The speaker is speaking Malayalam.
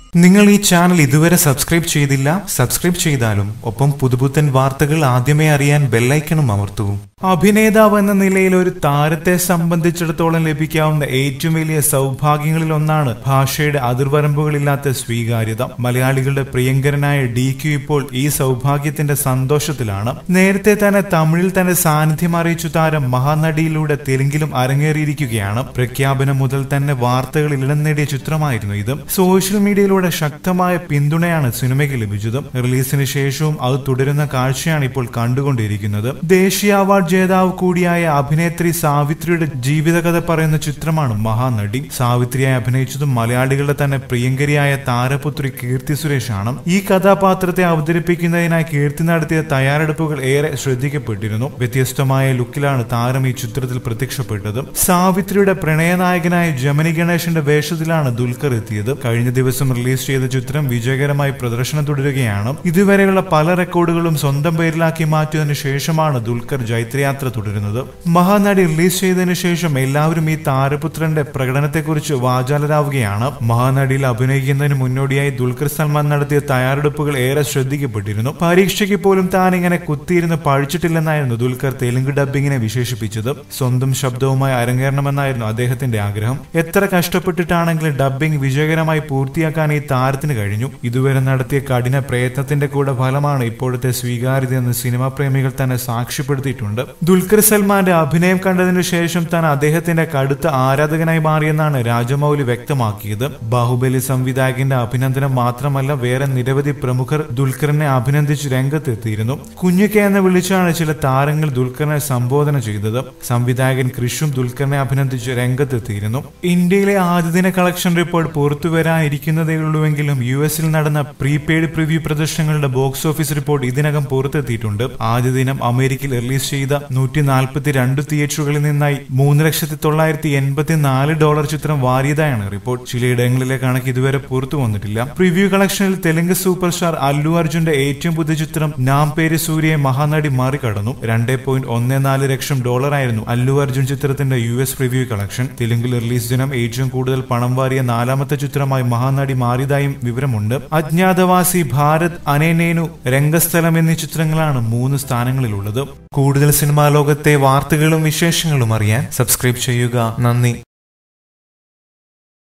നിങ്ങൾ ഈ ചാനൽ ഇതുവരെ സബ്സ്ക്രൈബ് ചെയ്തില്ല സബ്സ്ക്രൈബ് ചെയ്താലും ഒപ്പം പുതുപുത്തൻ വാർത്തകൾ ആദ്യമേ അറിയാൻ ബെല്ലൈക്കണും അമർത്തൂ അഭിനേതാവ് എന്ന നിലയിൽ ഒരു താരത്തെ സംബന്ധിച്ചിടത്തോളം ലഭിക്കാവുന്ന ഏറ്റവും വലിയ സൗഭാഗ്യങ്ങളിൽ ഒന്നാണ് ഭാഷയുടെ അതിർവരമ്പുകളില്ലാത്ത സ്വീകാര്യത മലയാളികളുടെ പ്രിയങ്കരനായ ഡി ക്യു ഇപ്പോൾ ഈ സൗഭാഗ്യത്തിന്റെ സന്തോഷത്തിലാണ് നേരത്തെ തന്നെ തമിഴിൽ തന്റെ സാന്നിധ്യം അറിയിച്ചു താരം മഹാനടിയിലൂടെ തെലുങ്കിലും അരങ്ങേറിയിരിക്കുകയാണ് പ്രഖ്യാപനം മുതൽ തന്നെ വാർത്തകളിൽ ഇടം നേടിയ ചിത്രമായിരുന്നു ഇത് സോഷ്യൽ മീഡിയയിലൂടെ ശക്തമായ പിന്തുണയാണ് സിനിമയ്ക്ക് ലഭിച്ചത് റിലീസിന് ശേഷവും അത് തുടരുന്ന കാഴ്ചയാണ് ഇപ്പോൾ കണ്ടുകൊണ്ടിരിക്കുന്നത് ദേശീയ അവാർഡ് ജേതാവ് കൂടിയായ അഭിനേത്രി സാവിത്രിയുടെ ജീവിതകഥ പറയുന്ന ചിത്രമാണ് മഹാനടി സാവിത്രിയായി അഭിനയിച്ചതും മലയാളികളുടെ തന്നെ പ്രിയങ്കരിയായ താരപുത്രി കീർത്തി സുരേഷാണ് ഈ കഥാപാത്രത്തെ അവതരിപ്പിക്കുന്നതിനായി കീർത്തി നടത്തിയ തയ്യാറെടുപ്പുകൾ ഏറെ ശ്രദ്ധിക്കപ്പെട്ടിരുന്നു വ്യത്യസ്തമായ ലുക്കിലാണ് താരം ഈ ചിത്രത്തിൽ പ്രത്യക്ഷപ്പെട്ടത് സാവിത്രിയുടെ പ്രണയനായകനായ ജമനി ഗണേശന്റെ വേഷത്തിലാണ് ദുൽഖർ എത്തിയത് കഴിഞ്ഞ ദിവസം റിലീസ് ചെയ്ത ചിത്രം വിജയകരമായി പ്രദർശനം തുടരുകയാണ് ഇതുവരെയുള്ള പല റെക്കോർഡുകളും സ്വന്തം പേരിലാക്കി മാറ്റിയതിനു ശേഷമാണ് ദുൽഖർ ജൈത്രയാത്ര തുടരുന്നത് മഹാനടി റിലീസ് ചെയ്തതിനു ശേഷം എല്ലാവരും ഈ താരപുത്രന്റെ പ്രകടനത്തെക്കുറിച്ച് വാചാലരാവുകയാണ് മഹാനടിയിൽ അഭിനയിക്കുന്നതിന് മുന്നോടിയായി ദുൽഖർ സൽമാൻ നടത്തിയ തയ്യാറെടുപ്പുകൾ ഏറെ ശ്രദ്ധിക്കപ്പെട്ടിരുന്നു പരീക്ഷയ്ക്ക് പോലും താൻ ഇങ്ങനെ കുത്തിയിരുന്ന് പഴിച്ചിട്ടില്ലെന്നായിരുന്നു ദുൽഖർ തെലുങ്ക് ഡബ്ബിങ്ങിനെ വിശേഷിപ്പിച്ചത് സ്വന്തം ശബ്ദവുമായി അരങ്ങേറണമെന്നായിരുന്നു അദ്ദേഹത്തിന്റെ ആഗ്രഹം എത്ര കഷ്ടപ്പെട്ടിട്ടാണെങ്കിലും ഡബ്ബിംഗ് വിജയകരമായി പൂർത്തിയാക്കാൻ ഈ താരത്തിന് കഴിഞ്ഞു ഇതുവരെ നടത്തിയ കഠിന പ്രയത്നത്തിന്റെ കൂടെ ഫലമാണ് ഇപ്പോഴത്തെ സ്വീകാര്യതയെന്ന് സിനിമാ പ്രേമികൾ തന്നെ സാക്ഷ്യപ്പെടുത്തിയിട്ടുണ്ട് ദുൽഖർ സൽമാന്റെ അഭിനയം കണ്ടതിനു ശേഷം താൻ അദ്ദേഹത്തിന്റെ കടുത്ത ആരാധകനായി മാറിയെന്നാണ് രാജമൗലി വ്യക്തമാക്കിയത് ബാഹുബലി സംവിധായകന്റെ അഭിനന്ദനം മാത്രമല്ല വേറെ നിരവധി പ്രമുഖർ ദുൽഖറിനെ അഭിനന്ദിച്ച് രംഗത്തെത്തിയിരുന്നു കുഞ്ഞുക്ക എന്ന് വിളിച്ചാണ് ചില താരങ്ങൾ ദുൽഖറിനെ സംബോധന ചെയ്തത് സംവിധായകൻ കൃഷും ദുൽഖറിനെ അഭിനന്ദിച്ച് രംഗത്തെത്തിയിരുന്നു ഇന്ത്യയിലെ ആദ്യദിന കളക്ഷൻ റിപ്പോർട്ട് പുറത്തു വരാനിരിക്കുന്നതേയുള്ളൂവെങ്കിലും യു എസിൽ നടന്ന പ്രീപെയ്ഡ് പ്രിവ്യൂ പ്രദർശനങ്ങളുടെ ബോക്സ് ഓഫീസ് റിപ്പോർട്ട് ഇതിനകം പുറത്തെത്തിയിട്ടുണ്ട് ആദ്യ ദിനം അമേരിക്കയിൽ റിലീസ് ചെയ്ത നൂറ്റി നാൽപ്പത്തി രണ്ട് തിയേറ്ററുകളിൽ നിന്നായി മൂന്ന് ലക്ഷത്തി തൊള്ളായിരത്തി എൺപത്തി നാല് ഡോളർ ചിത്രം വാരിയതായാണ് റിപ്പോർട്ട് ചിലയിടങ്ങളിലെ കണക്ക് ഇതുവരെ പുറത്തു വന്നിട്ടില്ല പ്രിവ്യൂ കളക്ഷനിൽ തെലുങ്ക് സൂപ്പർ സ്റ്റാർ അല്ലു അർജുന്റെ ഏറ്റവും പുതിയ ചിത്രം നാം പേര് സൂര്യയെ മഹാനടി മറികടന്നു രണ്ടേ പോയിന്റ് ഒന്ന് നാല് ലക്ഷം ഡോളറായിരുന്നു അല്ലു അർജുൻ ചിത്രത്തിന്റെ യു എസ് പ്രിവ്യൂ കളക്ഷൻ തെലുങ്കിൽ റിലീസ് ദിനം ഏറ്റവും കൂടുതൽ പണം വാരിയ നാലാമത്തെ ചിത്രമായി മഹാനടി മാറിയതായും വിവരമുണ്ട് അജ്ഞാതവാസി ഭാരത് അനേനേനു രംഗസ്ഥലം എന്നീ ചിത്രങ്ങളാണ് മൂന്ന് സ്ഥാനങ്ങളിലുള്ളത് കൂടുതൽ സിനിമാ ലോകത്തെ വാർത്തകളും വിശേഷങ്ങളും അറിയാൻ സബ്സ്ക്രൈബ് ചെയ്യുക നന്ദി